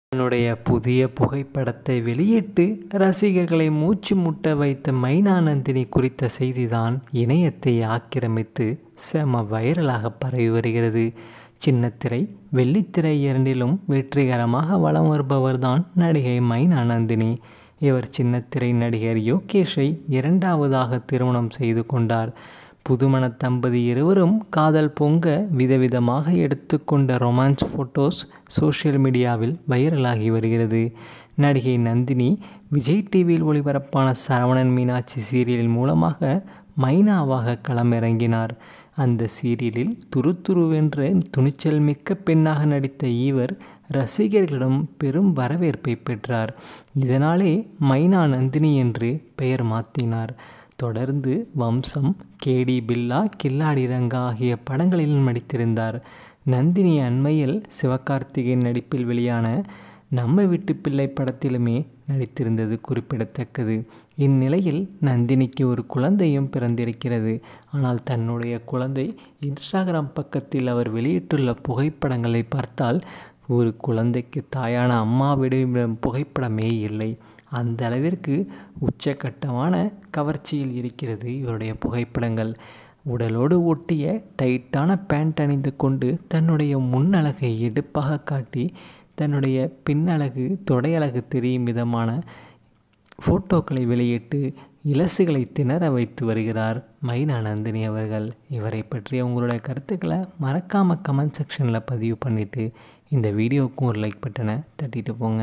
தன்னுடைய புதிய புகைப்படத்தை வெளியிட்டு ரசிகர்களை மூச்சு முட்ட வைத்த மைனா நந்தினி குறித்த செய்திதான் இணையத்தை ஆக்கிரமித்து செம வைரலாக பரவி வருகிறது சின்னத்திரை வெள்ளித்திரை இரண்டிலும் வெற்றிகரமாக வலம் வருபவர்தான் நடிகை மைனா நந்தினி இவர் சின்னத்திரை நடிகர் யோகேஷை இரண்டாவதாக திருமணம் செய்து கொண்டார் புதுமண தம்பதி இருவரும் காதல் பொங்க விதவிதமாக எடுத்துக்கொண்ட ரொமான்ஸ் ஃபோட்டோஸ் சோஷியல் மீடியாவில் வைரலாகி வருகிறது நடிகை நந்தினி விஜய் டிவியில் ஒளிபரப்பான சரவணன் மீனாட்சி சீரியலின் மூலமாக மைனாவாக களமிறங்கினார் அந்த சீரியலில் துருதுருவென்ற துணிச்சல் மிக்க பெண்ணாக நடித்த இவர் ரசிகர்களிடம் பெரும் வரவேற்பை பெற்றார் இதனாலே மைனா நந்தினி என்று பெயர் மாற்றினார் தொடர்ந்து வம்சம் கேடி பில்லா கில்லாடி ரங்கா ஆகிய படங்களில் நடித்திருந்தார் நந்தினி அண்மையில் சிவகார்த்திகேயன் நடிப்பில் வெளியான நம்ம வீட்டு பிள்ளை படத்திலுமே நடித்திருந்தது குறிப்பிடத்தக்கது இந்நிலையில் நந்தினிக்கு ஒரு குழந்தையும் பிறந்திருக்கிறது ஆனால் தன்னுடைய குழந்தை இன்ஸ்டாகிராம் பக்கத்தில் அவர் வெளியிட்டுள்ள புகைப்படங்களை பார்த்தால் ஒரு குழந்தைக்கு தாயான அம்மாவிடம் புகைப்படமே இல்லை அந்த அளவிற்கு உச்சக்கட்டமான கவர்ச்சியில் இருக்கிறது இவருடைய புகைப்படங்கள் உடலோடு ஒட்டிய டைட்டான பேண்ட் அணிந்து கொண்டு தன்னுடைய முன்னழகை எடுப்பாக காட்டி தன்னுடைய பின்னழகு தொடையழகு தெரியும் விதமான ஃபோட்டோக்களை வெளியிட்டு இலசுகளை திணற வைத்து வருகிறார் மைனா நந்தினி அவர்கள் இவரை பற்றிய உங்களுடைய கருத்துக்களை மறக்காமல் கமெண்ட் செக்ஷனில் பதிவு பண்ணிவிட்டு இந்த வீடியோவுக்கும் ஒரு லைக் பட்டனை தட்டிட்டு போங்க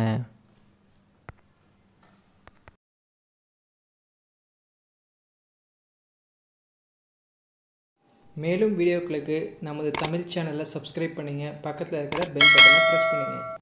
மேலும் வீடியோக்களுக்கு நமது தமிழ் சேனலை சப்ஸ்கிரைப் பண்ணுங்கள் பக்கத்தில் இருக்கிற பெல் பட்டனை ப்ரெஸ் பண்ணுங்கள்